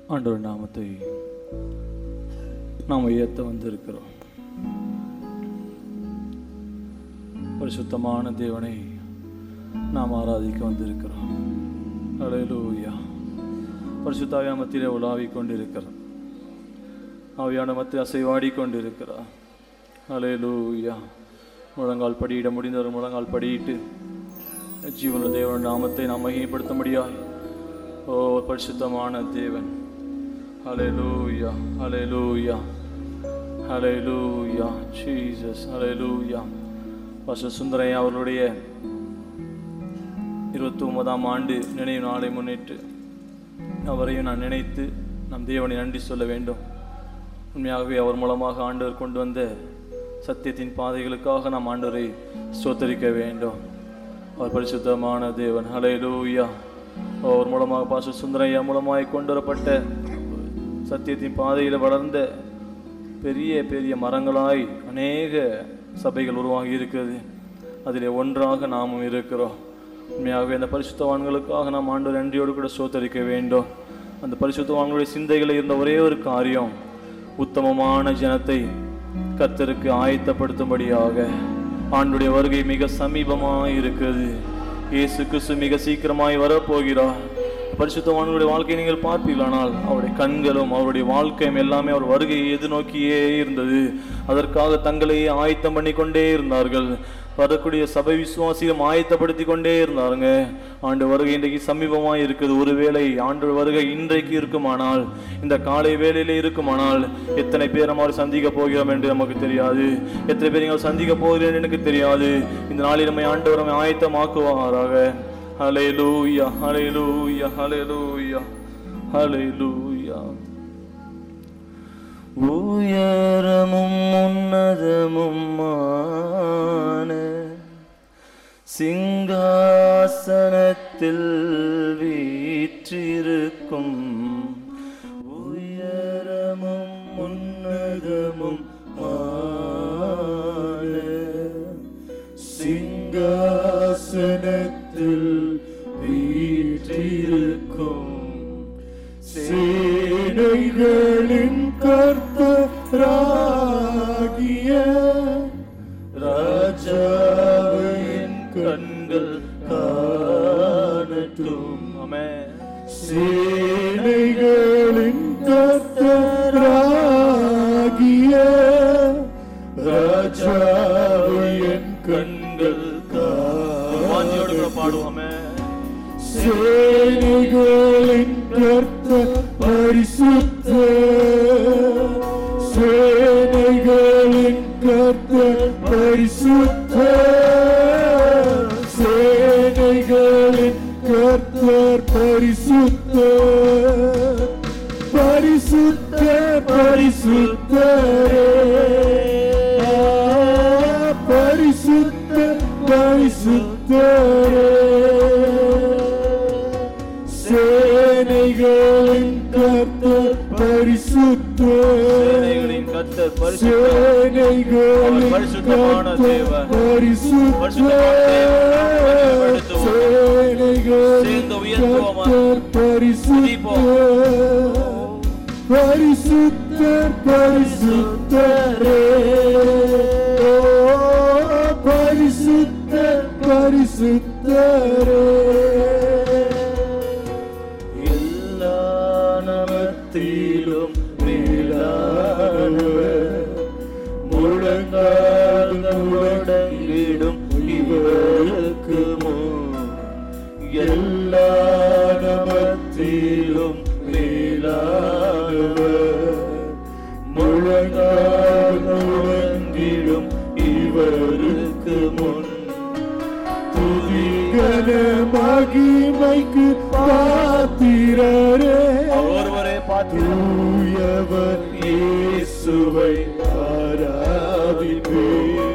ஆண்டவர் நாமத்தை நாம் உயர்த்த வந்திருக்கிறோம் பரிசுத்தமான தேவனை நாம் ஆராதிக்க வந்திருக்கிறோம் அலையலூயா பரிசுத்தாவிய மத்தியிலே உலாவிக் கொண்டிருக்கிறோம் ஆவியான மத்தியில் அசைவாடி கொண்டிருக்கிறார் அலையலூயா முழங்கால் படியிட முடிந்தவர் முழங்கால் படியிட்டு ஜீவன தேவன் நாமத்தை நாம் மகிமைப்படுத்த முடியாது ஓ பரிசுத்தமான தேவன் hallelujah hallelujah hallelujah Jesus hallelujah pastor Sundaraiah அவர்களுடைய இருபத்தி ஒன்பதாம் ஆண்டு நினைவு நாளை முன்னிட்டு அவரையும் நான் நினைத்து நம் தேவனை நன்றி சொல்ல வேண்டும் உண்மையாகவே அவர் மூலமாக ஆண்டவர் கொண்டு வந்த சத்தியத்தின் பாதைகளுக்காக நாம் ஆண்டவரை ஸ்தோத்தரிக்க வேண்டும் அவர் பரிசுத்தமான தேவன் ஹalleluya அவர் மூலமாக பாச சுந்தரையா மூலமாக கொண்டு வரப்பட்ட சத்தியத்தின் பாதையில் வளர்ந்த பெரிய பெரிய மரங்களாய் அநேக சபைகள் உருவாகி இருக்கிறது அதிலே ஒன்றாக நாமும் இருக்கிறோம் உண்மையாகவே அந்த பரிசுத்தவான்களுக்காக நாம் ஆண்டு நன்றியோடு கூட சோத்தரிக்க வேண்டும் அந்த பரிசுத்தவான்களுடைய சிந்தைகளில் இருந்த ஒரே ஒரு காரியம் உத்தமமான ஜனத்தை கர்த்தருக்கு ஆயத்தப்படுத்தும்படியாக ஆண்டுடைய வருகை மிக சமீபமாய் இருக்கிறது இயேசு கிறிஸ்து மிக சீக்கிரமாய் வரப்போகிறார் பரிசுத்தவான்களுடைய வாழ்க்கையை நீங்கள் பார்ப்பீர்களானால் அவருடைய கண்களும் அவருடைய வாழ்க்கையும் எல்லாமே அவர் வருகையை எதிர்நோக்கியே இருந்தது அதற்காக தங்களையே ஆயத்தம் பண்ணி கொண்டே இருந்தார்கள் வரக்கூடிய சபை விசுவாசியம் ஆயத்தப்படுத்தி கொண்டே இருந்தாருங்க ஆண்டு வருகை இன்றைக்கு சமீபமாக இருக்குது ஒருவேளை ஆண்டு வருகை இன்றைக்கு இருக்குமானால் இந்த காலை வேளையிலே இருக்குமானால் எத்தனை பேர் நம்ம சந்திக்க போகிறோம் என்று நமக்கு தெரியாது எத்தனை பேர் நீங்கள் சந்திக்க போகிறேன் எனக்கு தெரியாது இந்த நாளில் நம்மை ஆண்டவர் நம்மை ஆயத்தமாக்குவாராக ஹalleluya ஹalleluya ஹalleluya ஹalleluya உயரமும் உன்னதமுமான சிங்காசனத்தில் வீற்றிருக்கும் உயரமும் உன்னதமும் சிங்காசனத்தில் வீற்றிருக்கும் சேனைகளின் கர்த்தராகிய ராஜாவின் கண்கள் காணட்டும் ஆமென் சேனைகளின் கர்த்தராகிய ராஜாவின் கண்கள் வாஞ்சியோடு கூட காணட்டும் பாடுவோமே சேனைகளின் கர்த்தர் பரிசுத்த சேனைகளின் கர்த்தர் பரிசுத்த சேனைகளின் கர்த்தர் பரிசுத்த பரிசுத்த பரிசுத்தரே பரிசுத்த பரிசுத்தரே சேனைகளின் கர்த்தர் பரிசுத்தர் சேனைகளின் கர்த்தர் பரிசுத்தர் சேனைகளின் அவர் பரிசுத்தமான கர்த்தர் தேவன். பரிசுத்தர் பரிசுத்தமான தேவன். சேனைகளின் சேர்ந்து உயர்த்துவோமா? கர்த்தர் பரிசுத்தர் பரிசுத்தர் பரிசுத்தரே ஓ, பரிசுத்தர் பரிசுத்தரே எல்லா நமத்திலும் மேலானவர் முழங்கால் முழங்கிடும் இவருக்கு முன் எல்லா நமத்திலும் மேலானவர் முழங்கால் முழங்கிடும் இவருக்கு முன் துதிகன மகிமைக்கு பாத்திரரே அவர் ஒருவரே பார்த்து தூயவர் இயேசுவை ஆராதிப்பே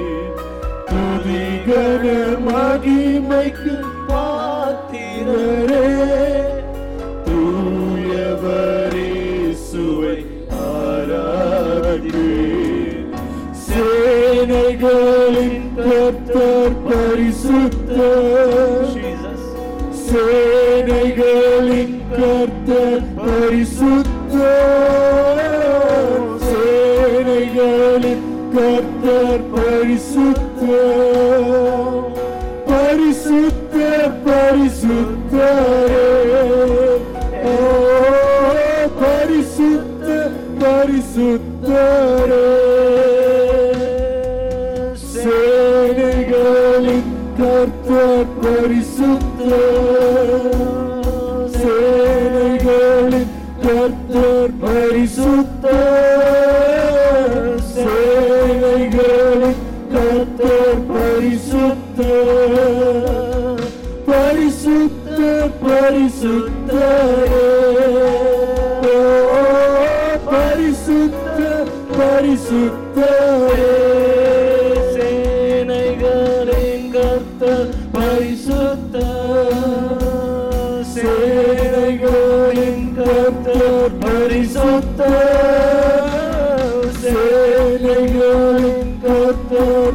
துதிகன மகிமைக்கு பாத்திரரே தூயவர் இயேசுவை ஆராதிப்பே சேனைகளின் கர்த்தர் பரிசுத்தர் Jesus. சேனைகளின் கர்த்தர் பரிசுத்த பரிசுத்தர் பரிசுத்தரே ஓ பரிசுத்தர் பரிசுத்தரே சேனைகளின் கர்த்தர் பரிசுத்தர் சேனைகளின் கர்த்தர் பரிசுத்தர் சேனைகளின் கர்த்தர் பரிசுத்தர் பரிசுத்தர் பரிசுத்தரே ஓ பரிசுத்தர் பரிசுத்தரே சேனைகளின் கர்த்தர் பரிசுத்தர் சேனைகளின் கர்த்தர் பரிசுத்தர் சேனைகளின் கர்த்தர்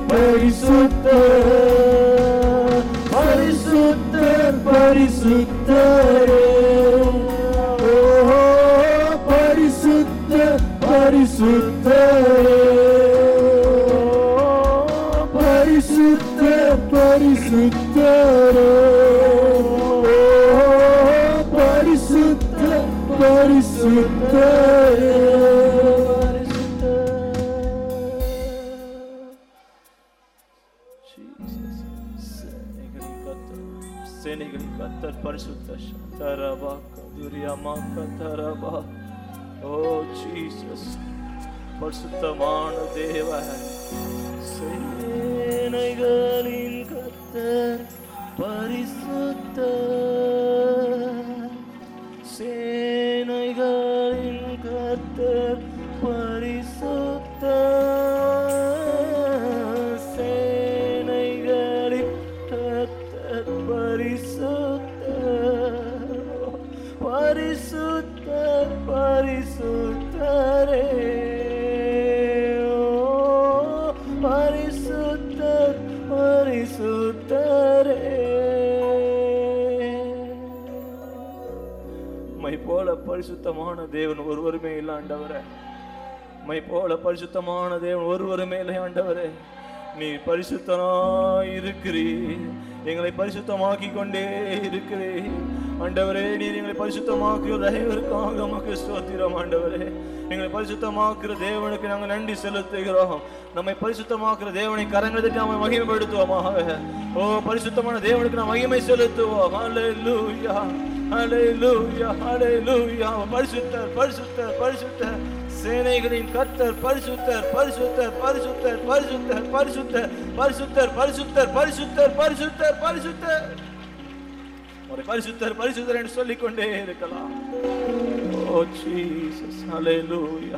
பரிசுத்தர் பரிசுத்தர் பரிசுத்தரே ஓ பரிசுத்தர் பரிசுத்தரே பரிசுத்தர் பரிசுத்தரே பரிசுத்தர் பரிசுத்தரே சேனைகளின் கர்த்தர் சேனைகளின் கர்த்தர் பரிசுத்த தரபா கதுரியமா கதரபா ஓ ஜீசஸ் பரிசுத்தமான தேவ சேனைகளின் கர்த்தர் பரிசுத்த சேனைகளின் கர்த்தர் பரிசுத்த சேனைகளின் கர்த்தர் பரிசுத்த பரிசுத்த பரிசுத்தரே ஓ, பரிசுத்தர் பரிசுத்தரே மை போல பரிசுத்தமான தேவன் ஒருவருமே இல்லை ஆண்டவரே மை போல பரிசுத்தமான தேவன் ஒருவருமே இல்லை ஆண்டவரே நீ பரிசுத்தனாய் இருக்கிறீ எங்களை பரிசுத்தமாக்கி கொண்டே இருக்கிறீ ஆண்டவரே நீர் எங்களை பரிசுத்தமாக்குகிற தயவிற்காக உமக்கு ஸ்தோத்திரம் ஆண்டவரே எங்களை பரிசுத்தமாக்குற தேவனுக்கு நாங்கள் நன்றி செலுத்துகிறோம் நம்மை பரிசுத்தமாக்குற தேவனை கரங்களை தட்டி நாம மகிமைப்படுத்துவோமாக ஓ பரிசுத்தமான தேவனுக்கு நாம் மகிமை செலுத்துவோம் ஹalleluya ஹalleluya ஹalleluya பரிசுத்தர் பரிசுத்தர் பரிசுத்தர் சேனைகளின் கர்த்தர் பரிசுத்தர் பரிசுத்தர் பரிசுத்தர் பரிசுத்தர் பரிசுத்தர் பரிசுத்தர் பரிசுத்தர் பரிசுத்தர் பரிசுத்தர் பரிசுத்தர் ஒரு பரிசுத்தர் பரிசுத்தர் என்று சொல்லிக் கொண்டே இருக்கலாம் ஓ ஜீசஸ் ஹalleluya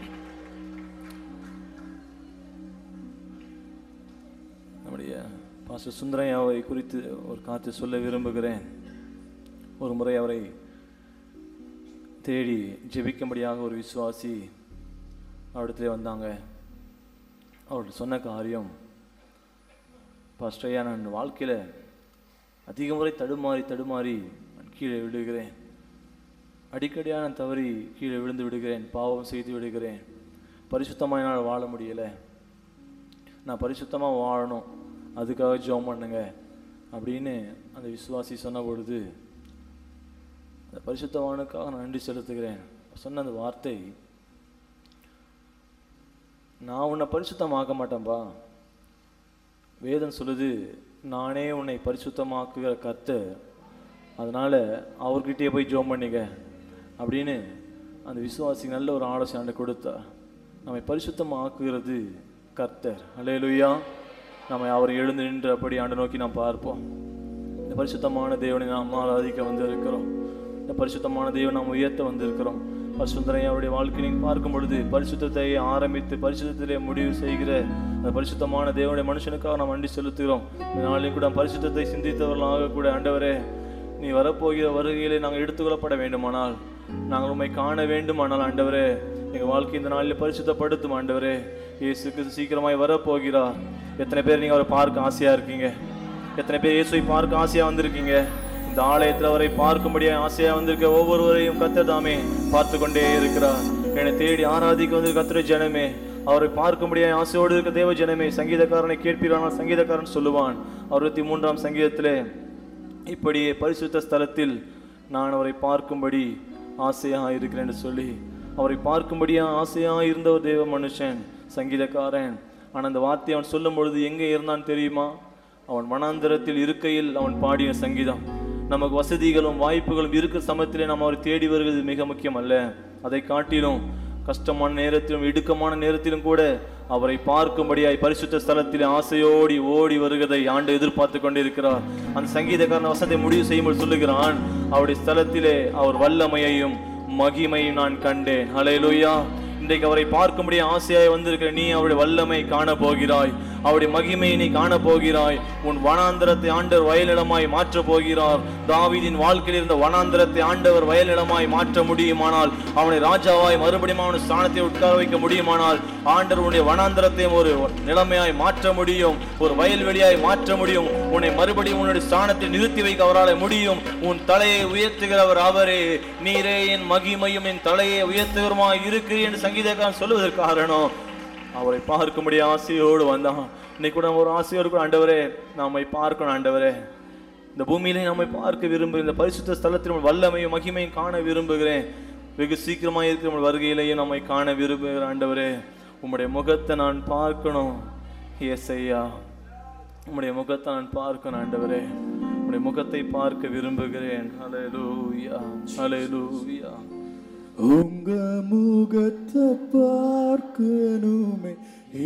நம்முடைய பாஸ்டர் சுந்தரையாவை குறித்து ஒரு காத்து சொல்ல விரும்புகிறேன் ஒரு முறை அவரை தேடி ஜெபிக்கும்படியாக ஒரு விசுவாசி அவரிடத்துல வந்தாங்க அவர்கிட்ட சொன்ன காரியம் பாஸ்டரையா நான் வாழ்க்கையில் அதிக முறை தடுமாறி தடுமாறி நான் கீழே விழுகிறேன் அடிக்கடியாக நான் தவறி கீழே விழுந்து விடுகிறேன் பாவம் செய்து விடுகிறேன் பரிசுத்தமாக என்னால் வாழ முடியலை நான் பரிசுத்தமாக வாழணும் அதுக்காக ஜெபம் பண்ணுங்க அப்படின்னு அந்த விசுவாசி சொன்ன பொழுது அந்த பரிசுத்தவானுக்காக நான் நன்றி செலுத்துகிறேன் சொன்ன அந்த வார்த்தை நான் உன்னை பரிசுத்தமாக்க மாட்டேன்பா வேதம் சொல்லுது நானே உன்னை பரிசுத்தமாக்குகிற கர்த்தர் அதனால அவர்கிட்டயே போய் ஜோம் பண்ணிக்க அப்படின்னு அந்த விசுவாசிக்கு நல்ல ஒரு ஆலோசனை கொடுத்தா நம்மை பரிசுத்தமாக்குகிறது கர்த்தர் அல்லேலூயா நம்ம அவர் எழுந்து நின்று அப்படி ஆண்டு நோக்கி நாம் பார்ப்போம் இந்த பரிசுத்தமான தேவனை நாம் ஆராதிக்க வந்திருக்கிறோம் இந்த பரிசுத்தமான தேவனை நாம் உயர்த்த வந்திருக்கிறோம் பரிசுத்தரை அவருடைய வாழ்க்கை நீங்கள் பார்க்கும் பொழுது பரிசுத்தத்தை ஆரம்பித்து பரிசுத்தத்திலே முடிவு செய்கிற அந்த பரிசுத்தமான தேவனுடைய மனுஷனுக்காக நாம் அண்டி செலுத்துகிறோம் இந்த நாளில் கூட பரிசுத்தத்தை சிந்தித்தவர்களாக கூட ஆண்டவரே நீ வரப்போகிற வருகையிலே நாங்கள் எடுத்துக்கொள்ளப்பட வேண்டுமானால் நாங்கள் உண்மை காண வேண்டுமானால் ஆண்டவரே எங்கள் வாழ்க்கை இந்த நாளில் பரிசுத்தப்படுத்தும் ஆண்டவரே இயேசு கிறிஸ்து சீக்கிரமாய் வரப்போகிறார் எத்தனை பேர் நீங்கள் அவரை பார்க்க ஆசையாக இருக்கீங்க எத்தனை பேர் இயேசுவை பார்க்க ஆசையா வந்திருக்கீங்க இந்த ஆலயத்தில் அவரை பார்க்கும்படியா ஆசையா வந்திருக்க ஒவ்வொருவரையும் கத்தர் தாமே பார்த்து கொண்டே இருக்கிறார் என்னை தேடி ஆராதிக்க வந்து கத்திர ஜனமே அவரை பார்க்கும்படியாக ஆசையோடு இருக்க தேவ ஜனமே சங்கீதக்காரனை கேட்பீரானால் சங்கீதக்காரன் சொல்லுவான் அறுபத்தி மூன்றாம் சங்கீதத்திலே இப்படியே பரிசுத்த ஸ்தலத்தில் நான் அவரை பார்க்கும்படி ஆசையாக இருக்கிறேன் என்று சொல்லி அவரை பார்க்கும்படியா ஆசையாக இருந்த ஒரு தேவ மனுஷன் சங்கீதக்காரன் ஆனால் அந்த வார்த்தையை அவன் சொல்லும் பொழுது எங்கே இருந்தான் தெரியுமா அவன் வனாந்தரத்தில் இருக்கையில் அவன் பாடிய சங்கீதம் நமக்கு வசதிகளும் வாய்ப்புகளும் இருக்கிற சமயத்திலே நாம் அவரை தேடி வருவது மிக முக்கியம் அல்ல அதை காட்டிலும் கஷ்டமான நேரத்திலும் இடுக்கமான நேரத்திலும் கூட அவரை பார்க்கும்படியாய் பரிசுத்த ஸ்தலத்திலே ஆசையோடி ஓடி வருகிறதை ஆண்டு எதிர்பார்த்து கொண்டிருக்கிறார் அந்த சங்கீதக்காரன் வசத்தை முடிவு செய்யும்போது சொல்லுகிறான் அவருடைய ஸ்தலத்திலே அவர் வல்லமையையும் மகிமையும் நான் கண்டேன் ஹalleluya இன்றைக்கு அவரை பார்க்கும்படி ஆசையாய் வந்திருக்கிற நீ அவருடைய வல்லமை காண போகிறாய் அவருடைய மகிமையை நீ காண போகிறாய் உன் வனாந்தரத்தை ஆண்டவர் வயலிடமாய் மாற்ற போகிறார் தாவீதின் வாழ்க்கையில் இருந்த வனாந்தரத்தை ஆண்டவர் வயலிடமாய் மாற்ற முடியுமானால் அவனை ராஜாவாய் மறுபடியும் அவன் ஸ்தானத்தை உட்கார வைக்க முடியுமானால் ஆண்டவர் உன்னுடைய வனாந்தரத்தையும் ஒரு நிலைமையாய் மாற்ற முடியும் ஒரு வயல்வெளியாய் மாற்ற முடியும் உன்னை மறுபடியும் உன்னுடைய ஸ்தானத்தில் நிறுத்தி வைக்க அவரால் முடியும் உன் தலையை உயர்த்துகிறவர் அவரே நீரே என் மகிமையும் என் தலையை உயர்த்துகிறமாய் இருக்கிறேன் என்று சங்கீதக்காரன் சொல்லுவதற்கு காரணம் அவரை பார்க்கும்படி ஆசையோடு வந்தான் இன்னைக்கு கூட நம்ம ஒரு ஆசையோடு கூட ஆண்டவரே நம்மை பார்க்கணும் ஆண்டவரே இந்த பூமியிலே நம்மை பார்க்க விரும்புகிறேன் இந்த பரிசுத்த ஸ்தலத்தில் உன் வல்லமையும் மகிமையும் காண விரும்புகிறேன் வெகு சீக்கிரமாக இருக்கிற உங்கள் வருகையிலேயே நம்மை காண விரும்புகிறேன் ஆண்டவரே உம்முடைய முகத்தை நான் பார்க்கணும் எஸ் ஐயா உம்முடைய முகத்தை நான் பார்க்கணும் ஆண்டவரே உம்முடைய முகத்தை பார்க்க விரும்புகிறேன் ஹalleluya ஹalleluya உங்க முகத்தை பார்க்கணுமே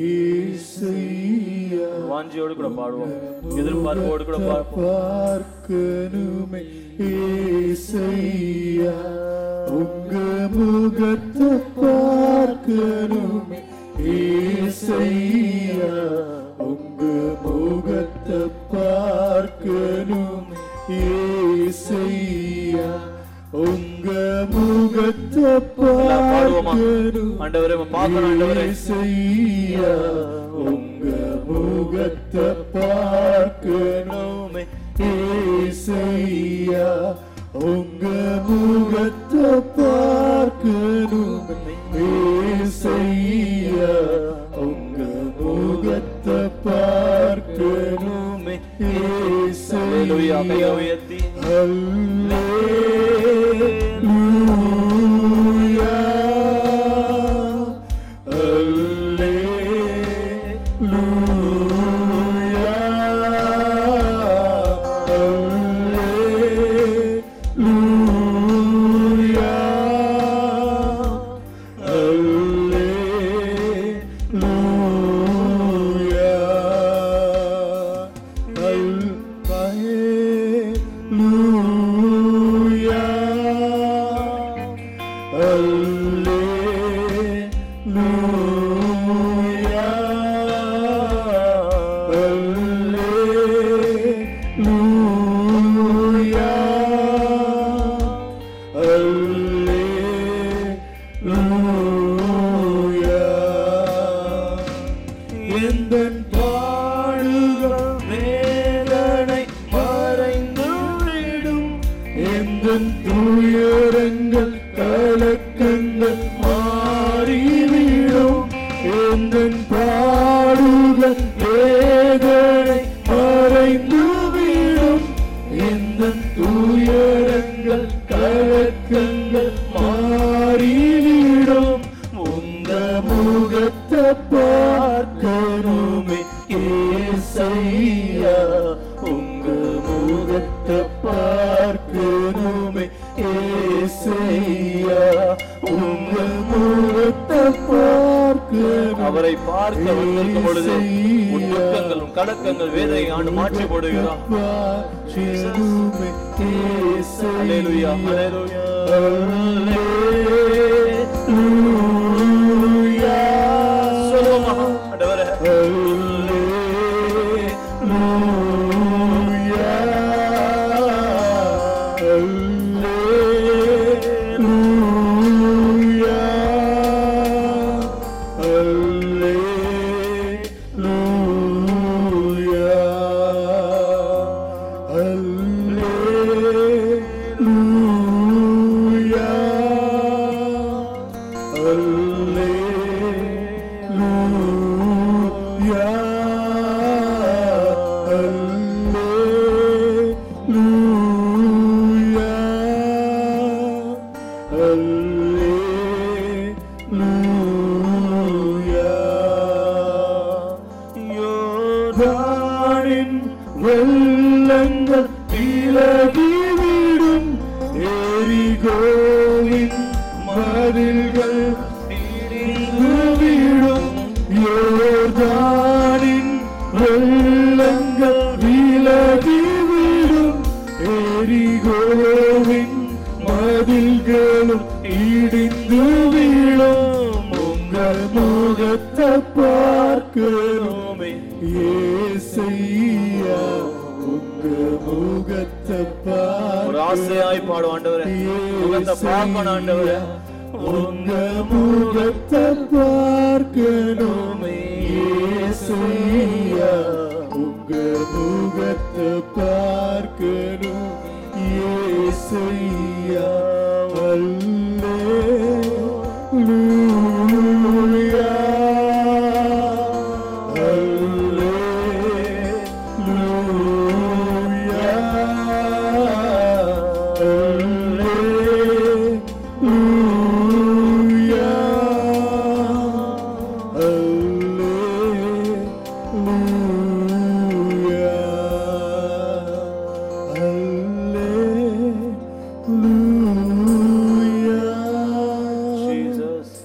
ஏசையா வாஞ்சியோடு கூட பாடுவோம் எதிர்பார்ப்போடு கூட பார்ப்போம் பார்க்கணுமே ஏசையா உங்க முகத்தை பார்க்கணுமே ஏசையா உங்க முகத்தை பார்க்கணுமே ஏசையா உங்க முகத்தை எல்லாம் பாடுவோமா பார்க்கணும் ஆண்டவரே உம்மை பார்க்கணும் ஆண்டவரே ஏசையா, உங்க முகத்தை பார்க்கணுமே ஏசையா, உங்க முகத்தை பார்க்கணுமே ஏசையா, உங்க முகத்தை பார்க்கணுமே ஹalleluya கையை ஏசையா. உயர்த்தி எந்தன் பாடுகள் வேதனை மறைந்து விடும் எந்தன் துயரங்கள் கலக்கங்கள் மாறிவிடும் எந்தன் பாடுகள் வேதனை மறைந்து விடும் எந்தன் துயரங்கள் கலக்கங்கள் மாறிவிடும் உங்க முகத்தை பார்க்கணுமே ஏசையா உங்க முகத்தை பார்க்கணுமே ஏசையா உங்க முகத்தை பார்க்கணும் அவரை பார்க்க வந்திருக்கும் பொழுது உன் துக்கங்கள் உன் கலக்கங்கள் வேதனை ஆண்டு மாற்றி போடுகிறார் பார்க்கணுமே ஹalleluya ஏசையா ஹalleluya Hallelujah. சொல்லுவோமா ஆண்டவரே Hallelujah. விலகிவிடும் எரிகோவின் மதில்கள் இடிந்துவிடும் யோர்தானின் வெள்ளங்கள் விலகிவிடும் எரிகோவின் மதில்களும் இடிந்து விழும் உங்கள் முகத்தை பார்க்கணுமே ஏசையா உங்க முகத்தை ஒரு ஆசையாய் பாடும் ஆண்டவரே முகத்தை பார்க்கணும் ஆண்டவரே உங்க முகத்தை பார்க்கணுமே ஏசையா உங்க முகத்தை பார்க்கணும் ஏசையா அல்லேலூயா அல்லேலூயா அல்லேலூயா அல்லேலூயா அல்லேலூயா ஜீசஸ்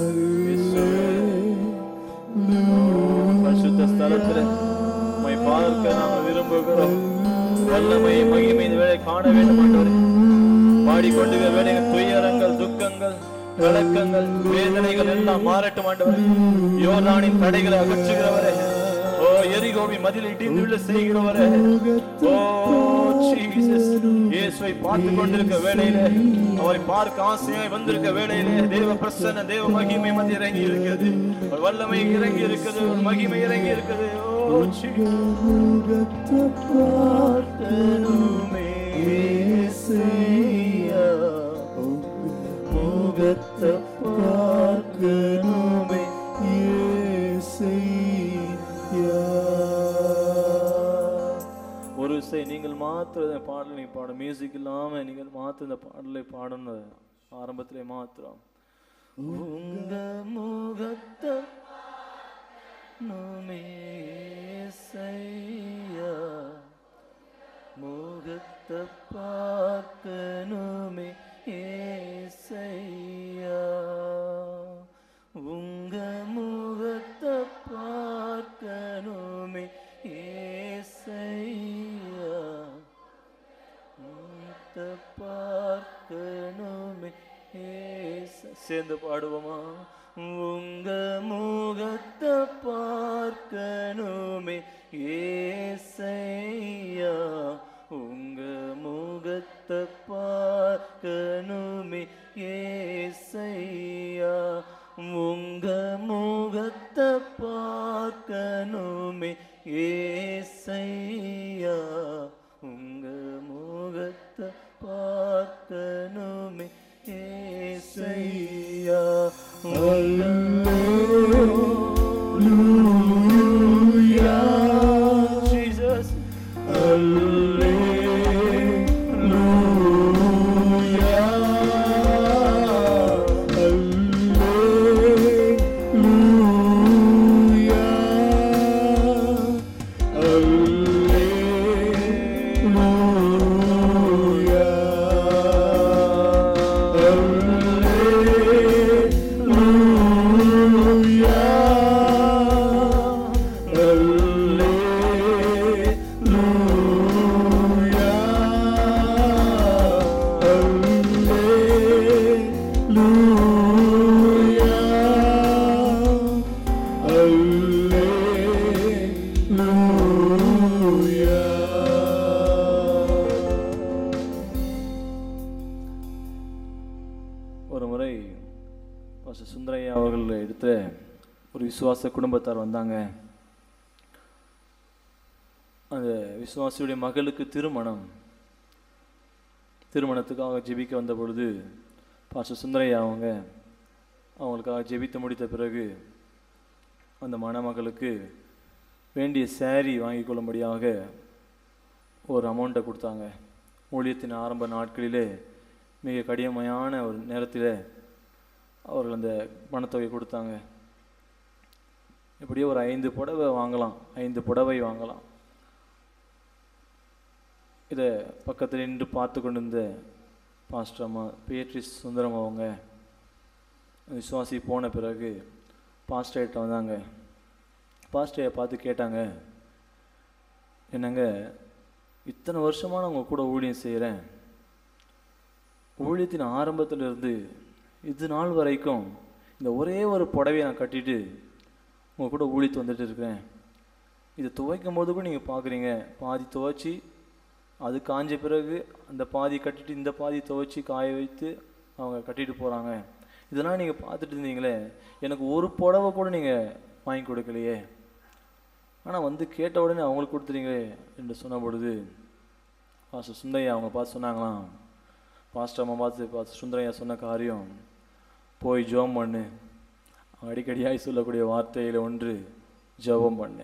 பரிசுத்த ஸ்தலத்திலே உம்மை பார்க்க நாங்கள் விரும்புகிறோம் வல்லமை மகிமை இந்த வேலை காண வேண்டும் ஆண்டவரே பாடிக்கொண்டு வேலைகள் துயரங்கள் துக்கங்கள் கலக்கங்கள் வேதனைகள் எல்லாம் மாறட்டும் ஆண்டவரே யோர்தானின் தடைகளை அகற்றுகிறவரே ஓ எரிகோவி மதில் இடிந்து விழ செய்கிறவரே ஓ ஜீசஸ் இயேசுவை பார்த்து கொண்டிருக்க வேளையிலே அவரை பார்க்க ஆசையாய் வந்திருக்க வேளையிலே தேவ பிரசன்ன தேவ மகிமை மதி இறங்கி இருக்கிறது ஒரு வல்லமை இறங்கி இருக்குது ஒரு மகிமை இறங்கி இருக்குது ஓ ஜீசஸ் முகத்தை பார்க்கணுமே ஏசையா முகத்தை பார்க்கணுமே ஏசையா ஒரு இசை நீங்கள் மாத்திர இந்த பாடலை பாட மியூசிக் இல்லாம நீங்கள் மாத்திர இந்த பாடலை பாடணும் ஆரம்பத்திலே மாத்திரம் உங்க முகத்தை நுமேசையா முகத்தை பார்க்கணுமே ஏசையா உங்க முகத்தை பார்க்கணுமே ஏசையா முகத்தை பார்க்கணுமே ஏச சேர்ந்து பாடுவோமா உங்க முகத்தை பார்க்கணுமே ஏசையா உங்க முகத்தை பார்க்கணுமே ஏசையா உங்க முகத்தை பார்க்கணுமே ஏசையா உங்க முகத்தை பார்க்கணுமே ஏசையா Hallelujah. Jesus ஒரு முறை பாஸ்டர் சுந்தரையா அவர்கள் எடுத்த ஒரு விசுவாச குடும்பத்தார் வந்தாங்க அந்த விசுவாசியுடைய மகளுக்கு திருமணம் திருமணத்துக்காக ஜெபிக்க வந்த பொழுது பாஸ்டர் சுந்தரையா அவங்க அவங்களுக்காக ஜெபித்து முடித்த பிறகு அந்த மணமகளுக்கு வேண்டிய saree வாங்கி கொள்ளும்படியாக ஒரு அமௌண்ட்டை கொடுத்தாங்க ஊழியத்தின் ஆரம்ப நாட்களிலே மிக கடினமையான ஒரு நேரத்தில் அவர்கள் அந்த பணத்தொகை கொடுத்தாங்க இப்படியே ஒரு ஐந்து புடவை வாங்கலாம் ஐந்து புடவை வாங்கலாம் இதை பக்கத்தில் நின்று பார்த்து கொண்டிருந்த பாஸ்டர் அம்மா பேட்ரிஸ் சுந்தரம் அவங்க விசுவாசி போன பிறகு பாஸ்டர்கிட்ட வந்தாங்க பாஸ்டரை பார்த்து கேட்டாங்க என்னங்க இத்தனை வருஷமாக நான் உங்கள் கூட ஊழியம் செய்கிறேன் ஊழியத்தின் ஆரம்பத்துல இருந்து இது நாள் வரைக்கும் இந்த ஒரே ஒரு புடவையை நான் கட்டிட்டு உங்கள் கூட ஊழித்து வந்துட்டு இருக்கிறேன் இதை துவைக்கும் போது கூட நீங்கள் பார்க்குறீங்க பாதி துவைச்சி அது காஞ்ச பிறகு அந்த பாதி கட்டிட்டு இந்த பாதி துவைச்சி காய வைத்து அவங்க கட்டிட்டு போகிறாங்க இதெல்லாம் நீங்கள் பார்த்துட்டு இருந்தீங்களே எனக்கு ஒரு புடவை கூட நீங்கள் வாங்கி கொடுக்கலையே ஆனால் வந்து கேட்ட உடனே அவங்களுக்கு கொடுத்துறீங்களே என்று சொன்ன பொழுது பாஸ்டர் சுந்தையா அவங்க பார்த்து சொன்னாங்களாம் பாஸ்டர் அம்மா பார்த்து பாஸ்டர் சுந்தரையா சொன்ன காரியம் போய் ஜெபம் பண்ணு அடிக்கடியாய் சொல்லக்கூடிய வார்த்தையில் ஒன்று ஜெபம் பண்ணு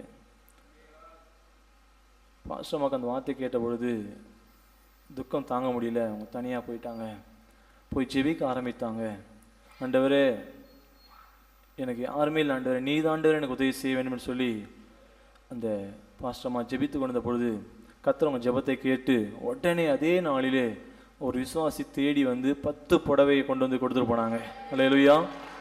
பாஸ்டர் அம்மாக்கு அந்த வார்த்தை கேட்ட பொழுது துக்கம் தாங்க முடியல அவங்க தனியாக போயிட்டாங்க போய் ஜெபிக்க ஆரம்பித்தாங்க ஆண்டவரே எனக்கு யாருமே இல்லை ஆண்டவரே நீ ஆண்டவரே எனக்கு உதவி செய்ய வேண்டும்னு சொல்லி அந்த பாஸ்டர்மா ஜெபித்து கொண்ட பொழுது கத்துறவங்க ஜெபத்தை கேட்டு உடனே அதே நாளிலே ஒரு விசுவாசி தேடி வந்து பத்து புடவையை கொண்டு வந்து கொடுத்துட்டு போனாங்க அல்லேலூயா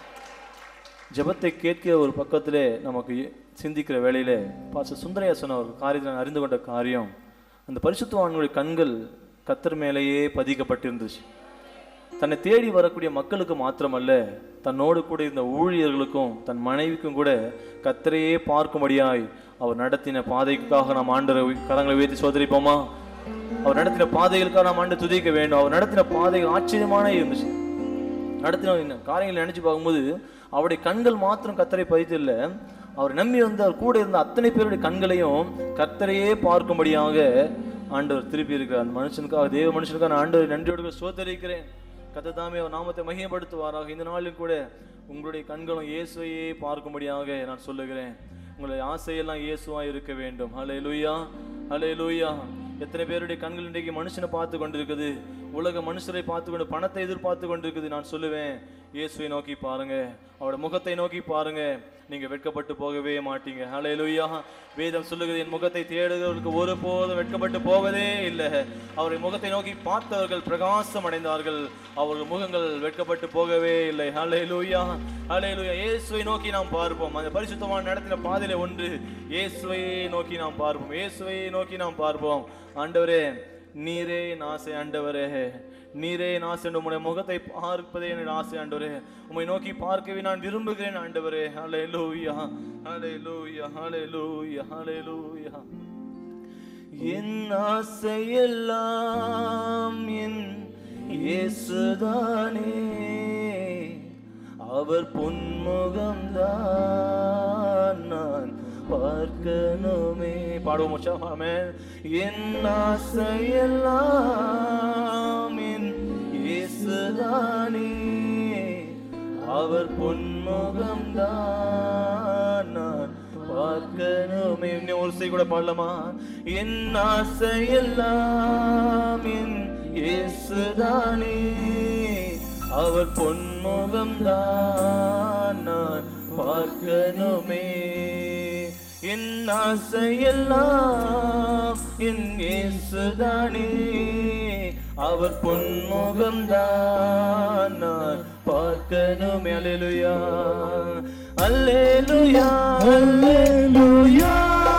ஜெபத்தை கேட்கிற ஒரு பக்கத்திலே நமக்கு சிந்திக்கிற வேளையிலே பாஸ்டர் சுந்தரையா சொன்ன ஒரு காரியத்தை நான் அறிந்து கொண்ட காரியம் அந்த பரிசுத்தவான்களுடைய கண்கள் கத்தர் மேலேயே பதிக்கப்பட்டிருந்துச்சு தன்னை தேடி வரக்கூடிய மக்களுக்கு மாத்திரமல்ல தன்னோடு கூட இருந்த ஊழியர்களுக்கும் தன் மனைவிக்கும் கூட கத்தரையே பார்க்கும்படியாய் அவர் நடத்தின பாதைக்காக நாம் ஆண்டரை கரங்களை உயர்த்தி சோதரிப்போமா அவர் நடத்தின பாதைகளுக்காக நாம் ஆண்டு துதிக்க வேண்டும் அவர் நடத்தின பாதைகள் ஆச்சரியமான இருந்துச்சு நடத்தின என்ன காரியங்களை நினைச்சு பார்க்கும்போது அவருடைய கண்கள் மாத்திரம் கத்தரை பதித்தில்ல அவர் நம்பி வந்த அவர் கூட இருந்த அத்தனை பேருடைய கண்களையும் கத்தரையே பார்க்கும்படியாக ஆண்டவர் திருப்பி இருக்கிறார் அந்த மனுஷனுக்காக தேவ மனுஷனுக்காக நான் ஆண்டவரை நன்றியோடு சோதரிக்கிறேன் கத்த தாமே அவர் நாமத்தை மகிமைப்படுத்துவாராக இந்த நாளில் கூட உங்களுடைய கண்களும் இயேசுவையே பார்க்கும்படியாக நான் சொல்லுகிறேன் உங்களுடைய ஆசையெல்லாம் இயேசுவா இருக்க வேண்டும் ஹலே லூயா ஹலே லூயா எத்தனை பேருடைய கண்கள் இன்றைக்கு மனுஷனை பார்த்து கொண்டிருக்குது உலக மனுஷரை பார்த்து கொண்டு பணத்தை எதிர்பார்த்து கொண்டிருக்குது நான் சொல்லுவேன் இயேசுவை நோக்கி பாருங்க அவரோட முகத்தை நோக்கி பாருங்க நீங்க வெட்கப்பட்டு போகவே மாட்டீங்க ஹalleluya வேதம் சொல்லுகிறது என் முகத்தை தேடுகிறவர்களுக்கு ஒருபோதும் வெட்கப்பட்டு போவதே இல்லை அவருடைய முகத்தை நோக்கி பார்த்தவர்கள் பிரகாசம் அடைந்தார்கள் அவர்கள் முகங்கள் வெட்கப்பட்டு போகவே இல்லை ஹalleluya ஹalleluya இயேசுவை நோக்கி நாம் பார்ப்போம் அந்த பரிசுத்தமான நடத்தின பாதையில ஒன்று இயேசுவை நோக்கி நாம் பார்ப்போம் இயேசுவை நோக்கி நாம் பார்ப்போம் ஆண்டவரே நீரே என் ஆசை ஆண்டவரே நீரே என் ஆசை உம்முடைய முகத்தை பார்ப்பதே என் ஆசை ஆண்டவரே உம்மை நோக்கி பார்க்கவே நான் விரும்புகிறேன் ஆண்டவரே ஹalleluya ஹalleluya ஹalleluya ஹalleluya என் ஆசையெல்லாம் என் இயேசுதானே அவர் பொன்முகம்தான் நான் பார்க்கணுமே பாடுவோம் மச்சான் ஆமென் என் ஆசையெல்லாம் என் இயேசுதானே அவர் பொன்முகம்தான் நான் பார்க்கணுமே இன்னும் ஒரு சை கூட பாடலாமா என் ஆசையெல்லாம் என் இயேசுதானே அவர் பொன்முகம்தான் நான் பார்க்கணுமே என் ஆசையெல்லாம் என் இயேசுதானே அவர் பொன்முகம்தான் நான் பார்க்கணுமே அல்லேலூயா அல்லேலூயா அல்லேலூயா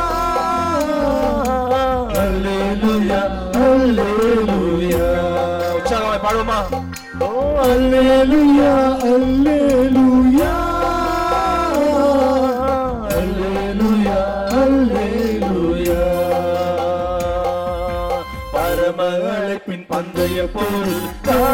அல்லேலூயா அல்லேலூயா உற்சாகமாய் பாடுவோமா ஓ அல்லேலூயா அல்லேலூயா அல்லேலூயா அல்லேலூயா பரம அழைப்பின் பந்தய பொருள்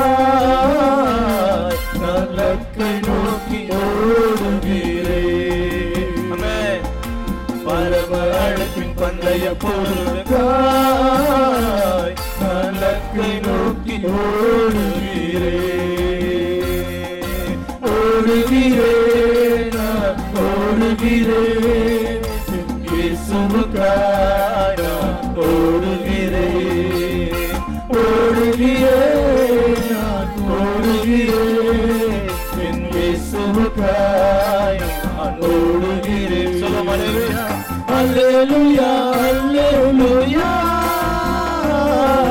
நான் லக்கை நோக்கி ஓடுகிறேன் ஆமென் பரம அழைப்பின் பந்தய பொருள் நான் லக்கை நோக்கி ஓடுகிறேன் ஓடுகிறேன் நான் ஓடுகிறேன் இயேசுவுக்காய் நான் ஓடுகிறேன் ஓடுகிறேன் நான் ஓடுகிறேன் என் இயேசுவுக்காய் நான் ஓடுகிறேன் சொல்லுவோம், அல்லேலூயா. அல்லேலூயா அல்லேலூயா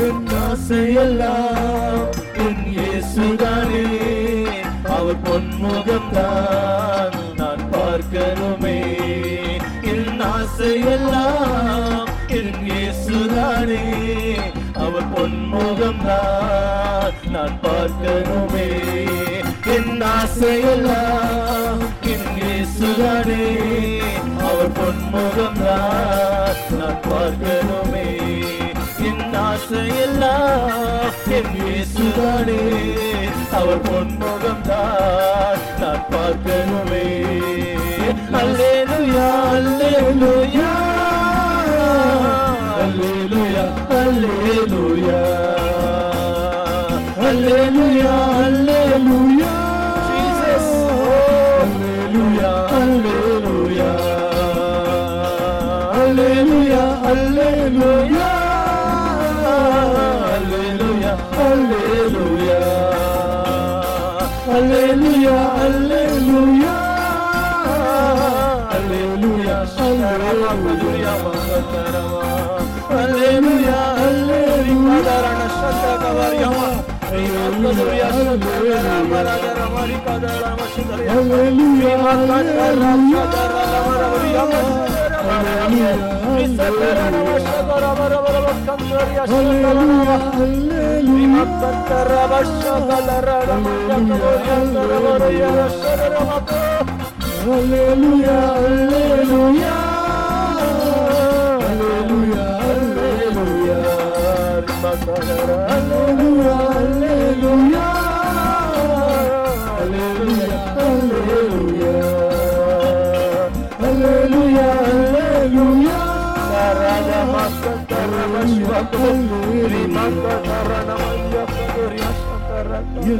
என் ஆசையெல்லாம் என் இயேசுதானே அவர் பொன்முகம் தான் நான் பார்க்கணுமே என் ஆசையெல்லாம் என் இயேசுதானே அவர் பொன்முகம் தான் நான் பார்க்கணுமே என் ஆசையெல்லாம் என் இயேசுதானே அவர் பொன்முகம் தான் நான் பார்க்கணுமே என் ஆசையெல்லாம் என் இயேசுதானே அவர் பொன்முகம் தான் நான் பார்க்கணுமே அல்லேலுயா அல்லேலுயா அல்லேலுயா அல்லேலுயா அல்லேலுயா அல்லேலுயா Jesus அல்லேலுயா அல்லேலுயா அல்லேலுயா அல்லேலுயா அல்லேலுயா அல்லேலுயா அல்லேலுயா அல்லேலுயா அல்லேலுயா அல்லேலுயா அல்லேலுயா Alleluia, alleluia. Alleluia, alleluia. Alleluia, alleluia. Alleluia, alleluia. Alleluia, alleluia. Sarada masa tarama shvako. Rimaka tarana maya kadoria shantara.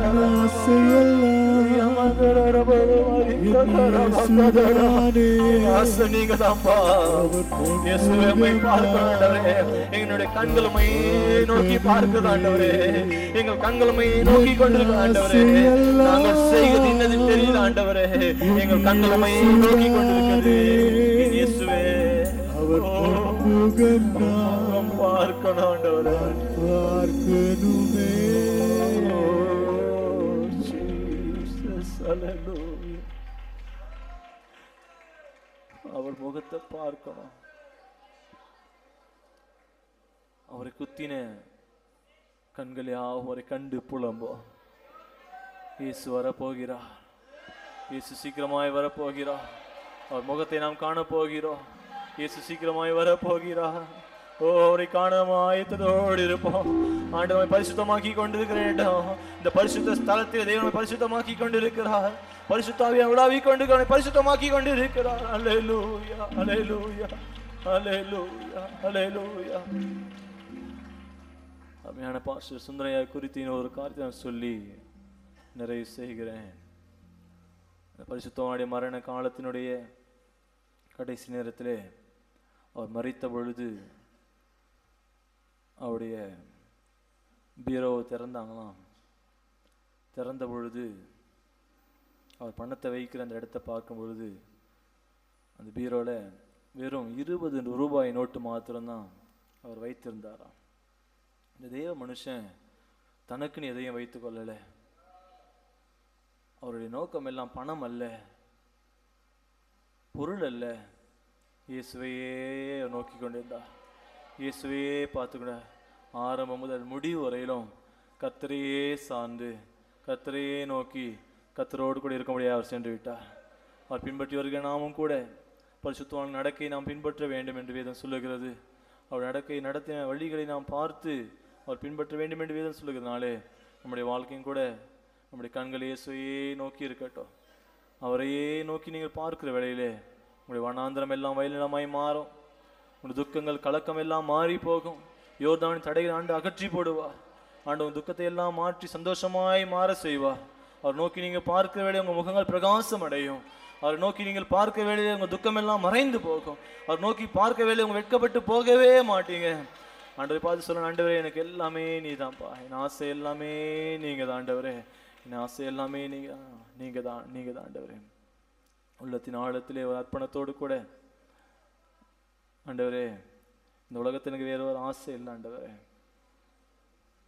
எங்களுடைய கண்களுமை நோக்கி பார்க்குது ஆண்டவரே எங்கள் கண்களுமை நோக்கி கொண்டிருக்க ஆண்டவரே நாங்கள் செய்வது இன்னது தெரியல ஆண்டவரே எங்கள் கண்களுமை நோக்கி கொண்டிருக்கிறது இயேசுவே அவர் ஓ, பொன்முகம் நான் பார்க்கணும் ஆண்டவரே பார்க்கணுமே Jesus, hallelujah. அவர் முகத்தை பார்க்கணும் அவரை குத்தின கண்களை அவரை கண்டு புலம்போ இயேசு வரப்போகிறார் இயேசு சீக்கிரமாய் வரப்போகிறார் அவர் முகத்தை நாம் காண போகிறோம் இயேசு சீக்கிரமாய் வரப்போகிறார் ஓ அவரை காண ஆயத்தத்தோடு இருப்போம் ஆண்டவரை பரிசுத்தமாக்கி கொண்டிருக்கிற இடம் இந்த பரிசுத்த ஸ்தலத்தில் தேவனை பரிசுத்தமாக்கி கொண்டிருக்கிறார் பரிசுத்தாவியை உலாவி கொண்டு அவனை பரிசுத்தமாக்கி கொண்டிருக்கிறார் அல்லேலூயா அல்லேலூயா அல்லேலூயா அல்லேலூயா அருமையான பாஸ்டர் சுந்தரையா குறித்து இன்னும் ஒரு காரியத்தை நான் சொல்லி நிறைவு செய்கிறேன் இந்த பரிசுத்தவானுடைய மரண காலத்தினுடைய கடைசி நேரத்திலே அவர் மறித்த பொழுது அவருடைய பீரோவை திறந்தாங்களாம் திறந்த பொழுது அவர் பணத்தை வைக்கிற அந்த இடத்த பார்க்கும் பொழுது அந்த பீரோவில் வெறும் இருபது ரூபாய் நோட்டு மாத்திரம்தான் அவர் வைத்திருந்தாராம் இந்த தேவ மனுஷன் தனக்குன்னு எதையும் வைத்துக் கொள்ளலை அவருடைய நோக்கம் எல்லாம் பணம் அல்ல பொருள் அல்ல இயேசுவையே அவர் நோக்கி கொண்டிருந்தார் இயேசுவையே பார்த்துக்கூட ஆரம்பம் முதல் முடிவு வரையிலும் கத்தரையே சார்ந்து கத்தரையே நோக்கி கத்தரோடு கூட இருக்க முடியாது அவர் சென்று விட்டார் அவர் பின்பற்றி வருகிற நாமும் கூட பரிசுத்தவான் நடக்கை நாம் பின்பற்ற வேண்டும் என்று வேதம் சொல்லுகிறது அவர் நடக்கை நடத்தின வழிகளை நாம் பார்த்து அவர் பின்பற்ற வேண்டும் என்று வேதம் சொல்லுகிறதுனாலே நம்முடைய வாழ்க்கையும் கூட நம்முடைய கண்கள் இயேசுவையே நோக்கி இருக்கட்டும் அவரையே நோக்கி நீங்கள் பார்க்கிற வேளையிலே உங்களுடைய வனாந்திரம் எல்லாம் வயலினமாய் மாறும் உங்களுடைய துக்கங்கள் கலக்கம் எல்லாம் மாறி போகும் யோர்தானின் தடைகளை ஆண்டு அகற்றி போடுவார் ஆண்டு உங்கள் துக்கத்தை எல்லாம் மாற்றி சந்தோஷமாய் மாற செய்வார் அவர் நோக்கி நீங்கள் பார்க்கிற வேளையில் உங்கள் முகங்கள் பிரகாசம் அடையும் அவர் நோக்கி நீங்கள் பார்க்க வேளையில் உங்கள் துக்கம் எல்லாம் மறைந்து போகும் அவர் நோக்கி பார்க்க வேளையில் உங்கள் வெட்கப்பட்டு போகவே மாட்டீங்க ஆண்டவரை பார்த்து சொல்ல ஆண்டவரே எனக்கு எல்லாமே நீதான்ப்பா என் ஆசை எல்லாமே நீங்க தான் ஆண்டவரே என் ஆசை எல்லாமே நீங்க நீங்க தான் நீங்க தான் ஆண்டவரே உள்ளத்தின் ஆழத்திலே ஒரு அர்ப்பணத்தோடு கூட ஆண்டவரே இந்த உலகத்தில் எனக்கு வேற ஒரு ஆசை இல்லை ஆண்டவரே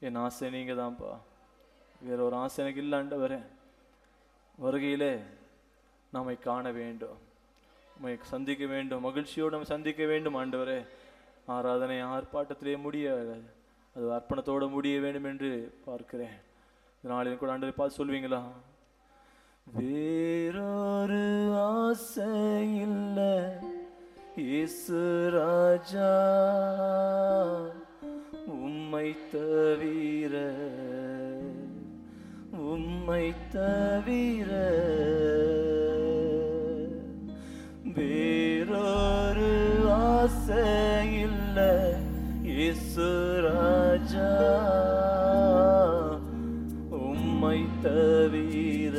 என் ஆசை நீங்கள் தான்ப்பா வேற ஒரு ஆசை எனக்கு இல்லை ஆண்டவரே வருகையிலே நம்மை காண வேண்டும் உம்மை சந்திக்க வேண்டும் மகிழ்ச்சியோடு நம்ம சந்திக்க வேண்டும் ஆண்டவரே ஆராதனை ஆர்ப்பாட்டத்திலே முடிய அது அர்ப்பணத்தோடு முடிய வேண்டும் என்று பார்க்கிறேன் இந்த நாளில் கூட ஆண்டவரை பார்த்து சொல்வீங்களா வேறொரு ஆசை இல்லை இயேசு ராஜா உம்மை தவிர உம்மை தவிர வேறொரு ஆசை இல்லை இயேசு ராஜா உம்மை தவிர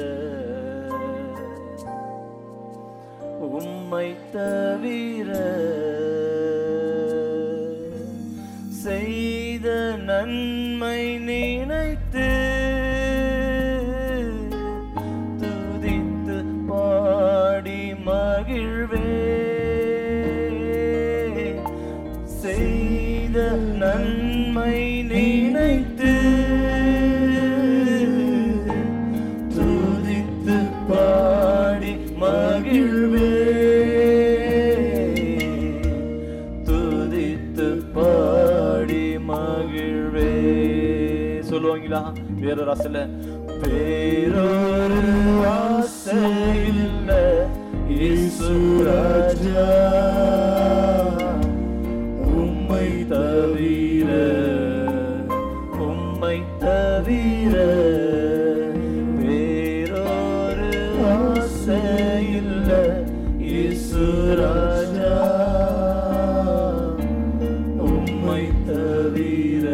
உம்மை தவிர செய்த நன்மை நினைத்து துதித்து பாடி மகிழ்வே செய்த நன்மை நினைத்து துதித்து பாடி மகிழ்வே துதித்து பாடி மகிழ்வே சொல்லுவாங்களா வேறொரு ஆசைல வேறொரு ஆசை இல்ல இயேசு ராஜா உம்மை தவிர உம்மை தவிர வேறொரு ஆசை இல்ல இயேசு ராஜா உம்மை தவிர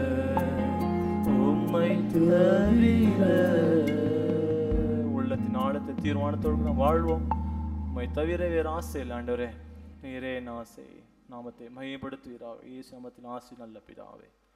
உம்மை தவிர உள்ளத்தின் ஆழத்தை தீர்மானத்தோடு நாம் வாழ்வோம் உம்மை தவிர வேறு ஆசை இல்லை ஆண்டவரே நீரே என் ஆசை நாமத்தை மையப்படுத்துவீராக இயேசு நாமத்தின் ஆசை நல்ல பிதாவே